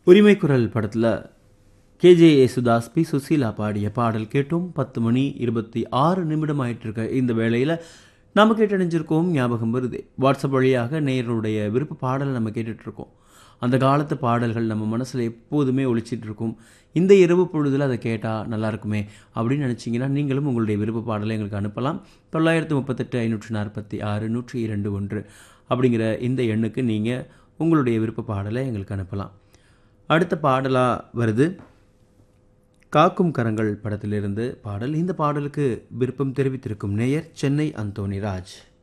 உரிமை குரல் படத்தில் கேஜே யேசுதாஸ் பி சுசீலா பாடிய பாடல் கேட்டோம் பத்து மணி இருபத்தி ஆறு நிமிடம் ஆயிட்டு இருக்க இந்த வேளையில் நாம கேட்டணிஞ்சிருக்கோம் ஞாபகம் வருது வாட்ஸ்அப் வழியாக நேயர்களுடைய விருப்ப பாடலை நம்ம கேட்டுட்டு இருக்கோம் அந்த காலத்து பாடல்கள் நம்ம மனசில் எப்போதுமே ஒழிச்சிட்டு இருக்கும் இந்த இரவு பொழுதில் அதை கேட்டால் நல்லா இருக்குமே அப்படின்னு நினச்சிங்கன்னா நீங்களும் உங்களுடைய விருப்ப பாடலை எங்களுக்கு அனுப்பலாம் தொள்ளாயிரத்து முப்பத்தெட்டு ஐநூற்றி நாற்பத்தி ஆறு நூற்றி இரண்டு ஒன்று அப்படிங்கிற இந்த எண்ணுக்கு நீங்கள் உங்களுடைய விருப்ப பாடலை எங்களுக்கு அனுப்பலாம் அடுத்த பாடலாக வருது காக்கும் கரங்கள் படத்திலிருந்து பாடல் இந்த பாடலுக்கு விருப்பம் தெரிவித்திருக்கும் நேயர் சென்னை அந்தோணி ராஜ்